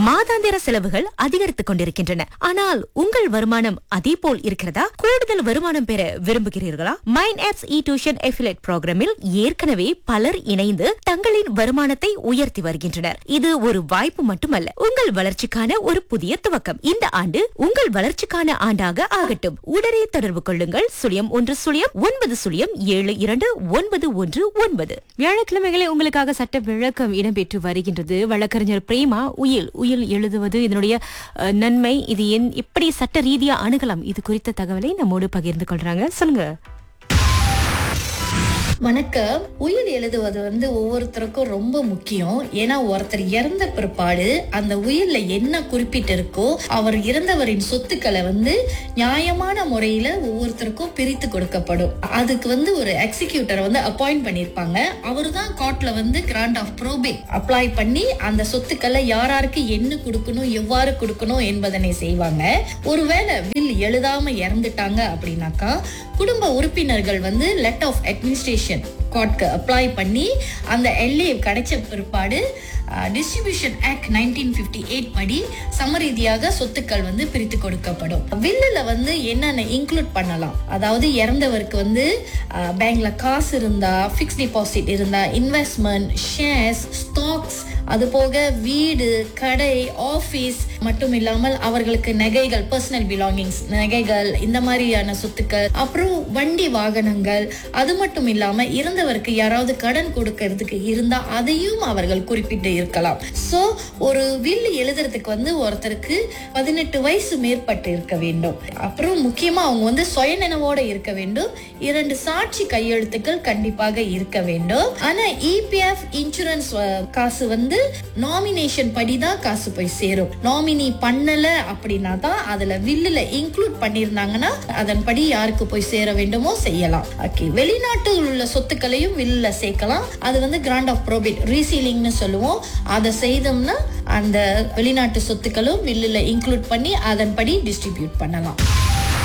மாதாந்திர செலவுகள் அதிகரித்துக் கொண்டிருக்கின்றன ஆனால் உங்கள் வருமானம் அதே போல் இருக்கிறதா கூடுதல் வருமானம் பெற விரும்புகிறீர்களா mind apps e tuition affiliate ப்ரோக்ராமில் ஏற்கனவே பலர் இணைந்து தங்களின் வருமானத்தை உயர்த்தி வருகின்றனர் இது ஒரு வாய்ப்பு மட்டுமல்ல உங்கள் வளர்ச்சிக்கான ஒரு புதிய துவக்கம் இந்த ஆண்டு உங்கள் வளர்ச்சிக்கான ஆண்டாக ஆகட்டும் உடனே தொடர்பு கொள்ளுங்கள் சுழியம் ஒன்று சுழியம் ஒன்பது சுழியம் ஏழு இரண்டு ஒன்பது ஒன்று ஒன்பது வியாழக்கிழமைகளை உங்களுக்காக சட்ட விளக்கம் இடம்பெற்று வருகின்றது வழக்கறிஞர் பிரேமா உயில் உயில் எழுதுவது இதனுடைய அஹ், நன்மை இது என் எப்படி சட்ட ரீதியா அணுகலாம் இது குறித்த தகவலை நம்மோடு பகிர்ந்து கொள்றாங்க சொல்லுங்க வணக்கம் உயிர் எழுதுவது வந்து ஒவ்வொருத்தருக்கும் ரொம்ப முக்கியம் ஏன்னா ஒருத்தர் இறந்த பிற்பாடு அந்த உயிர்ல என்ன குறிப்பிட்டு இருக்கோ அவர் இறந்தவரின் சொத்துக்களை வந்து நியாயமான முறையில ஒவ்வொருத்தருக்கும் பிரித்து கொடுக்கப்படும் அதுக்கு வந்து ஒரு எக்ஸிக்யூட்டரை வந்து அப்பாயிண்ட் பண்ணிருப்பாங்க அவர் தான் கோர்ட்ல வந்து கிராண்ட் ஆஃப் ப்ரோபே அப்ளை பண்ணி அந்த சொத்துக்களை யாராருக்கு என்ன கொடுக்கணும் எவ்வாறு கொடுக்கணும் என்பதனை செய்வாங்க ஒருவேளை வில் எழுதாம இறந்துட்டாங்க அப்படின்னாக்கா குடும்ப உறுப்பினர்கள் வந்து லெட் ஆஃப் அட்மினிஸ்ட்ரேஷன் கோர்ட்க்கு அப்ளை பண்ணி அந்த எல்ஏ கிடைச்ச பிற்பாடு distribution act nineteen fifty eight படி சமரீதியாக சொத்துக்கள் வந்து பிரித்து கொடுக்கப்படும் வில்லுல வந்து என்னென்ன இன்க்ளூட் பண்ணலாம் அதாவது இறந்தவருக்கு வந்து பேங்க்ல காசு இருந்தா ஃபிக்ஸ் டிபாசிட் இருந்தா இன்வெஸ்ட்மெண்ட் ஷேர்ஸ் ஸ்டாக்ஸ் அது போக வீடு கடை ஆபீஸ் மட்டும் இல்லாமல் அவர்களுக்கு நகைகள் பர்சனல் பிலாங்கிங்ஸ் நகைகள் இந்த மாதிரியான சொத்துக்கள் அப்புறம் வண்டி வாகனங்கள் அது மட்டும் இல்லாம இறந்தவருக்கு யாராவது கடன் கொடுக்கறதுக்கு இருந்தா அதையும் அவர்கள் குறிப்பிட்டு இருக்கலாம் சோ ஒரு வில் எழுதுறதுக்கு வந்து ஒருத்தருக்கு பதினெட்டு வயசு மேற்பட்டு இருக்க வேண்டும் அப்புறம் முக்கியமா அவங்க வந்து சுயநினைவோட இருக்க வேண்டும் இரண்டு சாட்சி கையெழுத்துக்கள் கண்டிப்பாக இருக்க வேண்டும் ஆனா இபிஎஃப் இன்சூரன்ஸ் காசு வந்து நாமினேஷன் படி தான் காசு போய் சேரும் நாமினி பண்ணல அப்படின்னா தான் அதுல வில்லுல இன்க்ளூட் பண்ணிருந்தாங்கன்னா அதன்படி யாருக்கு போய் சேர வேண்டுமோ செய்யலாம் ஓகே வெளிநாட்டில் உள்ள சொத்துக்களையும் வில்லுல சேர்க்கலாம் அது வந்து கிராண்ட் ஆஃப் ப்ரோபிட் ரீசீலிங்னு சொல்லுவோம் அதை செய்தோம்னா அந்த வெளிநாட்டு சொத்துக்களும் வில்லுல இன்க்ளூட் பண்ணி அதன்படி டிஸ்ட்ரிபியூட் பண்ணலாம்